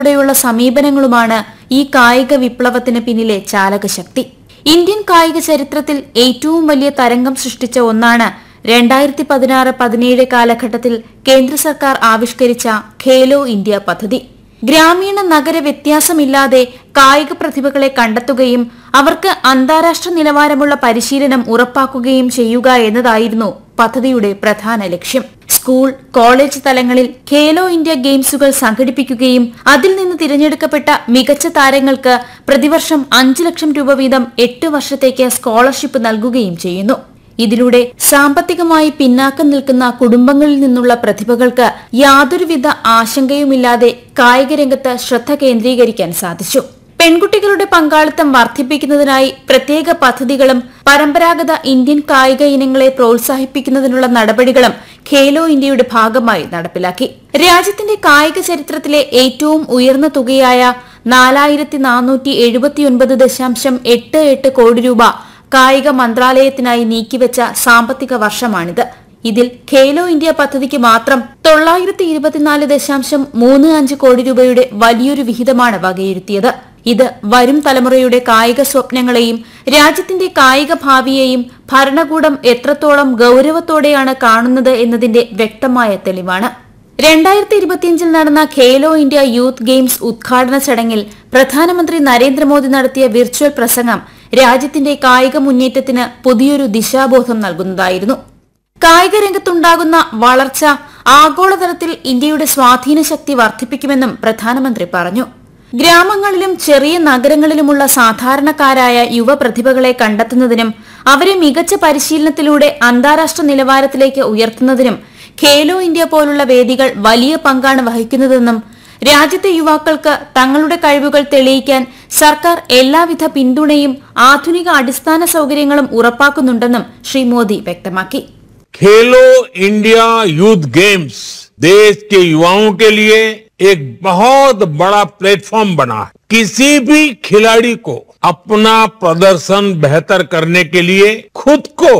ടെയുള്ള സമീപനങ്ങളുമാണ് ഈ കായിക വിപ്ലവത്തിന് പിന്നിലെ ചാലകശക്തി ഇന്ത്യൻ കായിക ചരിത്രത്തിൽ ഏറ്റവും വലിയ തരംഗം സൃഷ്ടിച്ച ഒന്നാണ് രണ്ടായിരത്തി പതിനാറ് പതിനേഴ് കാലഘട്ടത്തിൽ കേന്ദ്ര സർക്കാർ ആവിഷ്കരിച്ച ഖേലോ ഇന്ത്യ പദ്ധതി ഗ്രാമീണ നഗര വ്യത്യാസമില്ലാതെ കായിക പ്രതിഭകളെ കണ്ടെത്തുകയും അവർക്ക് അന്താരാഷ്ട്ര നിലവാരമുള്ള പരിശീലനം ഉറപ്പാക്കുകയും ചെയ്യുക എന്നതായിരുന്നു പദ്ധതിയുടെ പ്രധാന ലക്ഷ്യം സ്കൂൾ കോളേജ് തലങ്ങളിൽ ഖേലോ ഇന്ത്യ ഗെയിംസുകൾ സംഘടിപ്പിക്കുകയും അതിൽ നിന്ന് തിരഞ്ഞെടുക്കപ്പെട്ട മികച്ച താരങ്ങൾക്ക് പ്രതിവർഷം അഞ്ച് ലക്ഷം രൂപ വീതം എട്ട് വർഷത്തേക്ക് സ്കോളർഷിപ്പ് നൽകുകയും ചെയ്യുന്നു ഇതിലൂടെ സാമ്പത്തികമായി പിന്നാക്കം നിൽക്കുന്ന കുടുംബങ്ങളിൽ നിന്നുള്ള പ്രതിഭകൾക്ക് യാതൊരുവിധ ആശങ്കയുമില്ലാതെ കായിക രംഗത്ത് ശ്രദ്ധ കേന്ദ്രീകരിക്കാൻ സാധിച്ചു പെൺകുട്ടികളുടെ പങ്കാളിത്തം വർദ്ധിപ്പിക്കുന്നതിനായി പ്രത്യേക പദ്ധതികളും പരമ്പരാഗത ഇന്ത്യൻ കായിക ഇനങ്ങളെ പ്രോത്സാഹിപ്പിക്കുന്നതിനുള്ള നടപടികളും ഖേലോ ഇന്ത്യയുടെ ഭാഗമായി നടപ്പിലാക്കി രാജ്യത്തിന്റെ കായിക ചരിത്രത്തിലെ ഏറ്റവും ഉയർന്ന തുകയായ നാലായിരത്തി നാനൂറ്റി എഴുപത്തിയൊൻപത് ദശാംശം എട്ട് എട്ട് കോടി രൂപ കായിക മന്ത്രാലയത്തിനായി നീക്കിവെച്ച സാമ്പത്തിക വർഷമാണിത് ഇതിൽ ഖേലോ ഇന്ത്യ പദ്ധതിക്ക് മാത്രം തൊള്ളായിരത്തി ഇരുപത്തിനാല് ദശാംശം മൂന്ന് അഞ്ച് കോടി രൂപയുടെ വലിയൊരു വിഹിതമാണ് വകയിരുത്തിയത് ഇത് വരും തലമുറയുടെ കായിക സ്വപ്നങ്ങളെയും രാജ്യത്തിന്റെ കായിക ഭാവിയെയും ഭരണകൂടം എത്രത്തോളം ഗൌരവത്തോടെയാണ് കാണുന്നത് എന്നതിന്റെ വ്യക്തമായ തെളിവാണ് രണ്ടായിരത്തി ഇരുപത്തിയഞ്ചിൽ നടന്ന ഖേലോ ഇന്ത്യ യൂത്ത് ഗെയിംസ് ഉദ്ഘാടന ചടങ്ങിൽ പ്രധാനമന്ത്രി നരേന്ദ്രമോദി നടത്തിയ വിർച്വൽ പ്രസംഗം രാജ്യത്തിന്റെ കായിക മുന്നേറ്റത്തിന് പുതിയൊരു ദിശാബോധം നൽകുന്നതായിരുന്നു കായിക രംഗത്തുണ്ടാകുന്ന വളർച്ച ആഗോളതലത്തിൽ ഇന്ത്യയുടെ സ്വാധീന ശക്തി വർദ്ധിപ്പിക്കുമെന്നും പ്രധാനമന്ത്രി പറഞ്ഞു ഗ്രാമങ്ങളിലും ചെറിയ നഗരങ്ങളിലുമുള്ള സാധാരണക്കാരായ യുവപ്രതിഭകളെ കണ്ടെത്തുന്നതിനും അവരെ മികച്ച പരിശീലനത്തിലൂടെ അന്താരാഷ്ട്ര നിലവാരത്തിലേക്ക് ഉയർത്തുന്നതിനും ഖേലോ ഇന്ത്യ പോലുള്ള വേദികൾ വലിയ പങ്കാണ് വഹിക്കുന്നതെന്നും രാജ്യത്തെ യുവാക്കൾക്ക് തങ്ങളുടെ കഴിവുകൾ തെളിയിക്കാൻ സർക്കാർ എല്ലാവിധ പിന്തുണയും ആധുനിക അടിസ്ഥാന സൗകര്യങ്ങളും ഉറപ്പാക്കുന്നുണ്ടെന്നും ശ്രീ മോദി വ്യക്തമാക്കി खेलो इंडिया यूथ गेम्स देश के युवाओं के लिए एक बहुत बड़ा प्लेटफॉर्म बना है किसी भी खिलाड़ी को अपना प्रदर्शन बेहतर करने के लिए खुद को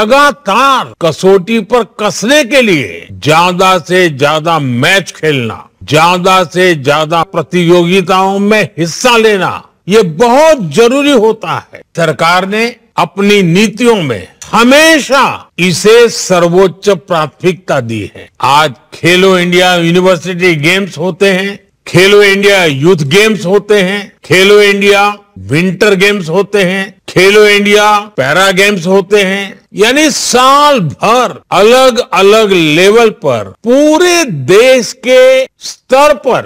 लगातार कसौटी पर कसने के लिए ज्यादा से ज्यादा मैच खेलना ज्यादा से ज्यादा प्रतियोगिताओं में हिस्सा लेना ये बहुत जरूरी होता है सरकार ने अपनी नीतियों में हमेशा इसे सर्वोच्च प्राथमिकता दी है आज खेलो इंडिया यूनिवर्सिटी गेम्स होते हैं खेलो इंडिया यूथ गेम्स होते हैं खेलो इंडिया विंटर गेम्स होते हैं खेलो इंडिया पैरा गेम्स होते हैं यानी साल भर अलग अलग लेवल पर पूरे देश के स्तर पर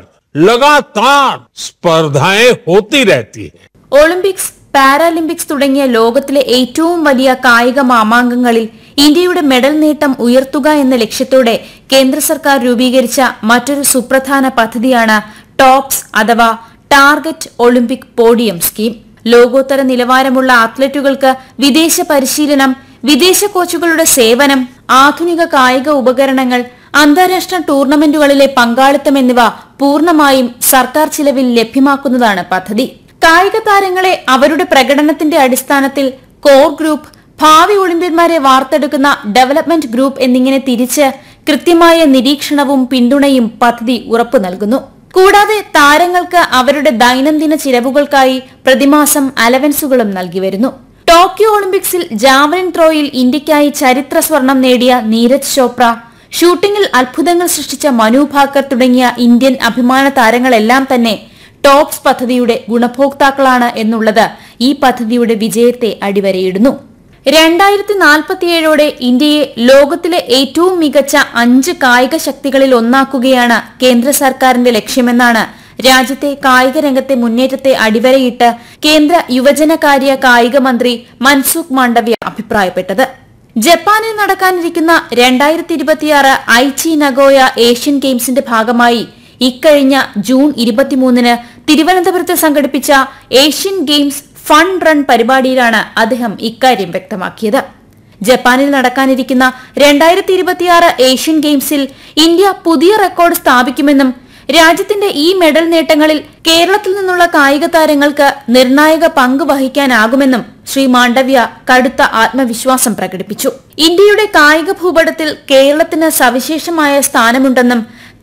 लगातार स्पर्धाएं होती रहती है ഒളിമ്പിക്സ് പാരാലിമ്പിക്സ് തുടങ്ങിയ ലോകത്തിലെ ഏറ്റവും വലിയ കായിക മാമാങ്കങ്ങളിൽ ഇന്ത്യയുടെ മെഡൽ നേട്ടം ഉയർത്തുക എന്ന ലക്ഷ്യത്തോടെ കേന്ദ്ര സർക്കാർ രൂപീകരിച്ച മറ്റൊരു സുപ്രധാന പദ്ധതിയാണ് ടോപ്സ് അഥവാ ടാർഗറ്റ് ഒളിമ്പിക് പോഡിയം സ്കീം ലോകോത്തര നിലവാരമുള്ള അത്ലറ്റുകൾക്ക് വിദേശ പരിശീലനം വിദേശ കോച്ചുകളുടെ സേവനം ആധുനിക കായിക ഉപകരണങ്ങൾ അന്താരാഷ്ട്ര ടൂർണമെന്റുകളിലെ പങ്കാളിത്തം എന്നിവ പൂർണ്ണമായും സർക്കാർ ചിലവിൽ ലഭ്യമാക്കുന്നതാണ് പദ്ധതി കായിക താരങ്ങളെ അവരുടെ പ്രകടനത്തിന്റെ അടിസ്ഥാനത്തിൽ കോർ ഗ്രൂപ്പ് ഭാവി ഒളിമ്പ്യന്മാരെ വാർത്തെടുക്കുന്ന ഡെവലപ്മെന്റ് ഗ്രൂപ്പ് എന്നിങ്ങനെ തിരിച്ച് കൃത്യമായ നിരീക്ഷണവും പിന്തുണയും പദ്ധതി ഉറപ്പു നൽകുന്നു കൂടാതെ താരങ്ങൾക്ക് അവരുടെ ദൈനംദിന ചിലവുകൾക്കായി പ്രതിമാസം അലവൻസുകളും നൽകി വരുന്നു ടോക്കിയോ ഒളിമ്പിക്സിൽ ജാവലിൻ ത്രോയിൽ ഇന്ത്യയ്ക്കായി ചരിത്ര സ്വർണം നേടിയ നീരജ് ചോപ്ര ഷൂട്ടിംഗിൽ അത്ഭുതങ്ങൾ സൃഷ്ടിച്ച മനു ഭാക്കർ തുടങ്ങിയ ഇന്ത്യൻ അഭിമാന താരങ്ങളെല്ലാം തന്നെ ടോപ്സ് പദ്ധതിയുടെ ഗുണഭോക്താക്കളാണ് എന്നുള്ളത് ഈ പദ്ധതിയുടെ വിജയത്തെ അടിവരയിടുന്നു രണ്ടായിരത്തി നാൽപ്പത്തിയേഴോടെ ഇന്ത്യയെ ലോകത്തിലെ ഏറ്റവും മികച്ച അഞ്ച് കായിക ശക്തികളിൽ ഒന്നാക്കുകയാണ് കേന്ദ്ര സർക്കാരിന്റെ ലക്ഷ്യമെന്നാണ് രാജ്യത്തെ കായിക രംഗത്തെ മുന്നേറ്റത്തെ അടിവരയിട്ട് കേന്ദ്ര യുവജനകാര്യ കായിക മന്ത്രി മൻസുഖ് മാണ്ഡവ്യ അഭിപ്രായപ്പെട്ടത് ജപ്പാനിൽ നടക്കാനിരിക്കുന്ന രണ്ടായിരത്തി ഇരുപത്തിയാറ് ഐച്ചി നഗോയ ഏഷ്യൻ ഗെയിംസിന്റെ ഭാഗമായി ഇക്കഴിഞ്ഞ ജൂൺ ഇരുപത്തിമൂന്നിന് തിരുവനന്തപുരത്ത് സംഘടിപ്പിച്ച ഏഷ്യൻ ഗെയിംസ് ഫൺ റൺ പരിപാടിയിലാണ് അദ്ദേഹം ഇക്കാര്യം വ്യക്തമാക്കിയത് ജപ്പാനിൽ നടക്കാനിരിക്കുന്ന രണ്ടായിരത്തി ഇരുപത്തിയാറ് ഏഷ്യൻ ഗെയിംസിൽ ഇന്ത്യ പുതിയ റെക്കോർഡ് സ്ഥാപിക്കുമെന്നും രാജ്യത്തിന്റെ ഈ മെഡൽ നേട്ടങ്ങളിൽ കേരളത്തിൽ നിന്നുള്ള കായിക താരങ്ങൾക്ക് നിർണായക പങ്ക് വഹിക്കാനാകുമെന്നും ശ്രീ മാണ്ഡവ്യ കടുത്ത ആത്മവിശ്വാസം പ്രകടിപ്പിച്ചു ഇന്ത്യയുടെ കായിക ഭൂപടത്തിൽ കേരളത്തിന് സവിശേഷമായ സ്ഥാനമുണ്ടെന്നും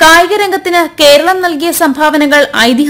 കായിക രംഗത്തിന് കേരളം നൽകിയ സംഭാവനകൾ ഐതിഹാസിക